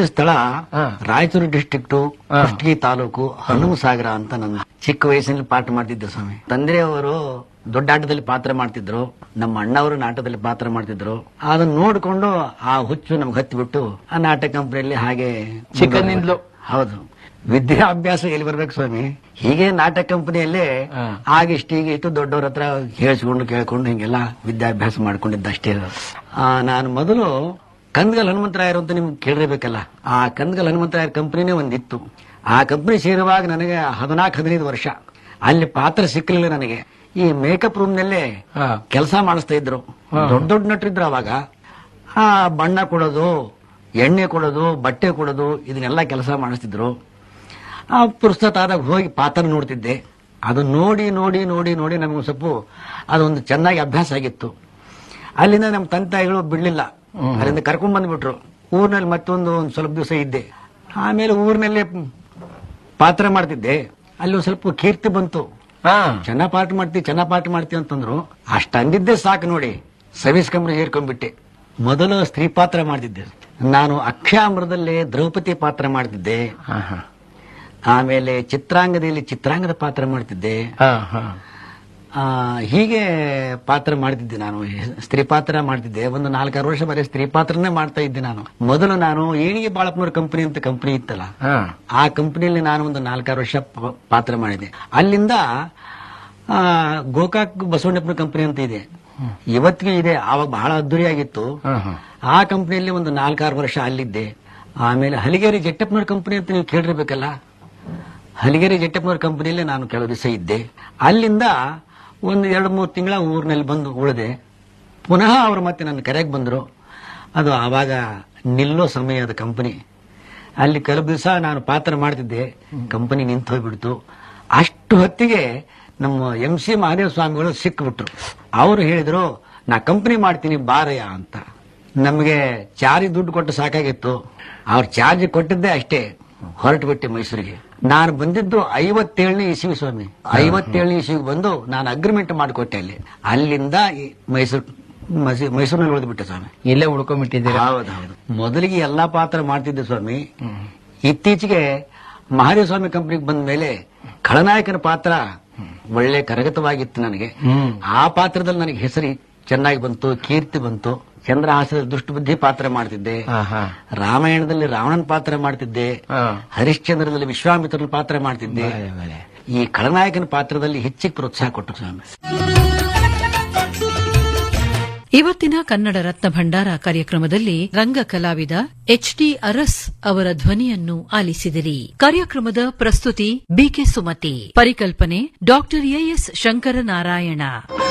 ಹುಟ್ಟಿದ ಸ್ಥಳ ಹಾ. ರಾಯಚೂರು ಡಿಸ್ಟ್ರಿಕ್ಟ್ ಹಾ. ಕುಷ್ಟಗಿ ತಾಲೂಕು ಹನುಮಸಾಗರ ಅಂತ ನನ್ನ ಚಿಕ್ಕ ವಯಸ್ಸಿನಲ್ಲಿ ಪಾಠ ಮಾಡ್ತಿದ್ದೆ ಸ್ವಾಮಿ ತಂದೆಯವರು ದೊಡ್ಡ ಆಟದಲ್ಲಿ ಪಾತ್ರ ಮಾಡ್ತಿದ್ರು ನಮ್ಮ ಅಣ್ಣವರು ನಾಟಕದಲ್ಲಿ ಪಾತ್ರ ಮಾಡ್ತಿದ್ರು ಅದನ್ನ ನೋಡಿಕೊಂಡು ಆ ಹುಚ್ಚು ನಮ್ಗೆ ಹತ್ತಿಬಿಟ್ಟು ಆ ನಾಟಕ ಕಂಪನಿಯಲ್ಲಿ ಹಾಗೆ ಚಿಕ್ಕಂದಿನಿಂದಲೂ? ಹೌದು ವಿದ್ಯಾಭ್ಯಾಸ ಎಲ್ಲಿ ಬರ್ಬೇಕು ಸ್ವಾಮಿ ಹೀಗೆ ನಾಟಕ ಕಂಪನಿಯಲ್ಲೇ ಹಾ. ಆಗಿಷ್ಟು ಈಗ ಇಷ್ಟು ದೊಡ್ಡವ್ರ ಹತ್ರ ಹೇಳಿಸ್ಕೊಂಡು ಕೇಳ್ಕೊಂಡು ಹಿಂಗೆಲ್ಲ ವಿದ್ಯಾಭ್ಯಾಸ ಮಾಡ್ಕೊಂಡಿದ್ದಷ್ಟೇ ಆ, ನಾನು ಮೊದಲು ಕಂದಗಲ್ ಹನುಮಂತರಾಯರು ಅಂತ ನಿಮ್ಗೆ ಕೇಳಿರ್ಬೇಕಲ್ಲ ಆ ಕಂದಗಲ್ ಹನುಮಂತರಾಯರ ಕಂಪನಿನೇ ಒಂದಿತ್ತು ಆ ಕಂಪನಿ ಸೇರುವಾಗ ನನಗೆ ಹದಿನಾಲ್ಕು ಹದಿನೈದು ವರ್ಷ ಅಲ್ಲಿ ಪಾತ್ರ ಸಿಕ್ಕಲಿಲ್ಲ ನನಗೆ ಈ ಮೇಕಪ್ ರೂಮ್ ನಲ್ಲೇ ಹಾ. ಕೆಲಸ ಮಾಡಿಸ್ತಾ ಇದ್ರು ಹಾ. ದೊಡ್ಡ ದೊಡ್ಡ ನಟರಿದ್ರು ಅವಾಗ ಆ ಬಣ್ಣ ಕೊಡೋದು ಎಣ್ಣೆ ಕೊಡೋದು ಬಟ್ಟೆ ಕೊಡೋದು ಇದನ್ನೆಲ್ಲ ಕೆಲಸ ಮಾಡಿಸ್ತಿದ್ರು ಆ ಪುಸ್ತಕ ಆದಾಗ ಹೋಗಿ ಪಾತ್ರ ನೋಡ್ತಿದ್ದೆ ಅದು ನೋಡಿ ನೋಡಿ ನೋಡಿ ನೋಡಿ ನಮಗೆ ಸ್ವಲ್ಪ ಅದೊಂದು ಚೆನ್ನಾಗಿ ಅಭ್ಯಾಸ ಆಗಿತ್ತು ಅಲ್ಲಿಂದ ನಮ್ಮ ತಂತಾಯಿಗಳು ಬಿಡ್ಲಿಲ್ಲ ಅಲ್ಲಿಂದ ಕರ್ಕೊಂಡ್ ಬಂದ್ಬಿಟ್ರು ಊರಿನಲ್ಲಿ ಮತ್ತೊಂದು ಒಂದು ಸ್ವಲ್ಪ ದಿವಸ ಇದ್ದೆ ಆಮೇಲೆ ಊರಿನಲ್ಲೇ ಪಾತ್ರ ಮಾಡ್ತಿದ್ದೆ ಅಲ್ಲಿ ಒಂದು ಸ್ವಲ್ಪ ಕೀರ್ತಿ ಬಂತು ಹಾ ಚೆನ್ನಾಗ್ ಪಾಠ ಮಾಡ್ತೀವಿ ಚೆನ್ನಾಗ್ ಪಾಠ ಮಾಡ್ತೀವಿ ಅಂತಂದ್ರು ಅಷ್ಟ ಅಂದಿದ್ದೆ ಸಾಕು ನೋಡಿ ಸರ್ವಿಸ್ ಕಂಪ್ನಿ ಸೇರ್ಕೊಂಡ್ಬಿಟ್ಟೆ ಮೊದಲು ಸ್ತ್ರೀ ಪಾತ್ರ ಮಾಡ್ತಿದ್ದೆ ನಾನು ಅಕ್ಷಾಮೃತದಲ್ಲಿ ದ್ರೌಪದಿ ಪಾತ್ರ ಮಾಡ್ತಿದ್ದೆ ಹಾ ಹಾ ಆಮೇಲೆ ಚಿತ್ರಾಂಗದಲ್ಲಿ ಚಿತ್ರಾಂಗದ ಪಾತ್ರ ಮಾಡ್ತಿದ್ದೆ ಹಾ ಹಾ ಆ, ಹೀಗೆ ಪಾತ್ರ ಮಾಡ್ತಿದ್ದೆ ನಾನು ಸ್ತ್ರೀ ಪಾತ್ರ ಮಾಡ್ತಿದ್ದೆ ಒಂದು ನಾಲ್ಕಾರು ವರ್ಷ ಬರೀ ಸ್ತ್ರೀ ಪಾತ್ರನೇ ಮಾಡ್ತಾ ಇದ್ದೆ ನಾನು ಮೊದಲು ನಾನು ಏಣಿಗೆ ಬಾಳಪ್ಪನವ್ರ ಕಂಪನಿ ಅಂತ ಕಂಪನಿ ಇತ್ತಲ್ಲ ಹಾ ಆ ಕಂಪನಿಯಲ್ಲಿ ನಾನು ಒಂದು ನಾಲ್ಕಾರು ವರ್ಷ ಪ- ಪಾತ್ರ ಮಾಡಿದೆ ಅಲ್ಲಿಂದ ಆ, ಗೋಕಾಕ್ ಬಸವಣ್ಣಪ್ಪನ ಕಂಪನಿ ಅಂತ ಇದೆ ಇವತ್ತಿಗೂ ಇದೆ ಆವಾಗ ಬಹಳ ಅದ್ದೂರಿಯಾಗಿತ್ತು ಹಾ ಹಾ ಆ ಕಂಪನಿಯಲ್ಲಿ ಒಂದು ನಾಲ್ಕಾರು ವರ್ಷ ಅಲ್ಲಿದ್ದೆ ಆಮೇಲೆ ಹಲಿಗೇರಿ ಜಟ್ಟಪ್ಪನವ್ರ ಕಂಪನಿ ಅಂತ ನೀವು ಕೇಳಿರ್ಬೇಕಲ್ಲ ಹಲಿಗೇರಿ ಜಟ್ಟಪ್ಪನವ್ರ ಕಂಪನಿಯಲ್ಲಿ ನಾನು ಕೆಲವು ದಿವಸ ಇದ್ದೆ ಅಲ್ಲಿಂದ ಒಂದು ಎರಡು ಮೂರು ತಿಂಗಳ ಊರಿನಲ್ಲಿ ಬಂದು ಉಳಿದೆ ಪುನಃ ಅವರು ಮತ್ತೆ ನನ್ನ ಕರೆಗೆ ಬಂದರು ಅದು ಆವಾಗ ನಿಲ್ಲೋ ಸಮಯದ ಕಂಪನಿ ಅಲ್ಲಿ ಕೆಲವು ದಿವಸ ನಾನು ಪಾತ್ರ ಮಾಡ್ತಿದ್ದೆ ಕಂಪನಿ ನಿಂತು ಹೋಗ್ಬಿಡ್ತು ಅಷ್ಟು ಹೊತ್ತಿಗೆ ನಮ್ಮ ಎಂ ಸಿ ಮಹಾದೇವ ಸ್ವಾಮಿಗಳು ಸಿಕ್ಬಿಟ್ರು ಅವರು ಹೇಳಿದ್ರು ನಾ ಕಂಪನಿ ಮಾಡ್ತೀನಿ ಬಾರಯ್ಯ ಅಂತ ನಮಗೆ ಚಾರ್ಜ್ ದುಡ್ಡು ಕೊಟ್ಟು ಸಾಕಾಗಿತ್ತು ಅವ್ರು ಚಾರ್ಜ್ ಕೊಟ್ಟಿದ್ದೆ ಅಷ್ಟೇ ಹೊರಟು ಬಿಟ್ಟೆ ಮೈಸೂರಿಗೆ ನಾನು ಬಂದಿದ್ದು ಐವತ್ತೇಳನೇ ಇಸ್ವಿ ಸ್ವಾಮಿ ಐವತ್ತೇಳನೇ ಇಸ್ವಿಗೆ ಬಂದು ನಾನು ಅಗ್ರಿಮೆಂಟ್ ಮಾಡಿಕೊಟ್ಟೆ ಅಲ್ಲಿ ಅಲ್ಲಿಂದ ಈ ಮೈಸೂರು ಮೈಸೂ- ಮೈಸೂರಿನಲ್ಲಿ ಉಳಿದ್ಬಿಟ್ಟೆ ಸ್ವಾಮಿ ಇಲ್ಲೇ ಉಳ್ಕೊಂಡ್ಬಿಟ್ಟಿದ್ದೀರಾ ಹೌದೌದು ಮೊದಲಿಗೆ ಎಲ್ಲಾ ಪಾತ್ರ ಮಾಡ್ತಿದ್ದೆ ಸ್ವಾಮಿ ಇತ್ತೀಚೆಗೆ ಮಹಾದೇವ ಸ್ವಾಮಿ ಕಂಪನಿಗೆ ಬಂದ ಮೇಲೆ ಖಳನಾಯಕನ ಪಾತ್ರ ಒಳ್ಳೆ ಕರಗತವಾಗಿತ್ತು ನನಗೆ ಹ್ಮ್. ಆ ಪಾತ್ರದಲ್ಲಿ ನನಗೆ ಹೆಸರು ಚೆನ್ನಾಗಿ ಬಂತು ಕೀರ್ತಿ ಬಂತು ಚಂದ್ರಹಾಸದ ದುಷ್ಟಬುದ್ಧಿ ಪಾತ್ರ ಮಾಡ್ತಿದ್ದೆ ಹಾ ಹಾ ರಾಮಾಯಣದಲ್ಲಿ ರಾವಣನ ಪಾತ್ರ ಮಾಡ್ತಿದ್ದೆ ಹಾ ಹರಿಶ್ಚಂದ್ರದಲ್ಲಿ ವಿಶ್ವಾಮಿತ್ರನ ಪಾತ್ರ ಮಾಡ್ತಿದ್ದೆ ಬಲೆ, ಬಲೆ. ಈ ಖಳನಾಯಕನ ಪಾತ್ರದಲ್ಲಿ ಹೆಚ್ಚಿಗೆ ಪ್ರೋತ್ಸಾಹ ಕೊಟ್ಟರು ಸ್ವಾಮಿ ಇವತ್ತಿನ ಕನ್ನಡ ರತ್ನ ಭಂಡಾರ ಕಾರ್ಯಕ್ರಮದಲ್ಲಿ ರಂಗ ಕಲಾವಿದ ಎಚ್ ಡಿ ಅರಸ್ ಅವರ ಧ್ವನಿಯನ್ನು ಆಲಿಸಿದಿರಿ ಕಾರ್ಯಕ್ರಮದ ಪ್ರಸ್ತುತಿ ಬಿಕೆ ಸುಮತಿ ಪರಿಕಲ್ಪನೆ ಡಾಕ್ಟರ್ ಎಎಸ್ ಶಂಕರನಾರಾಯಣ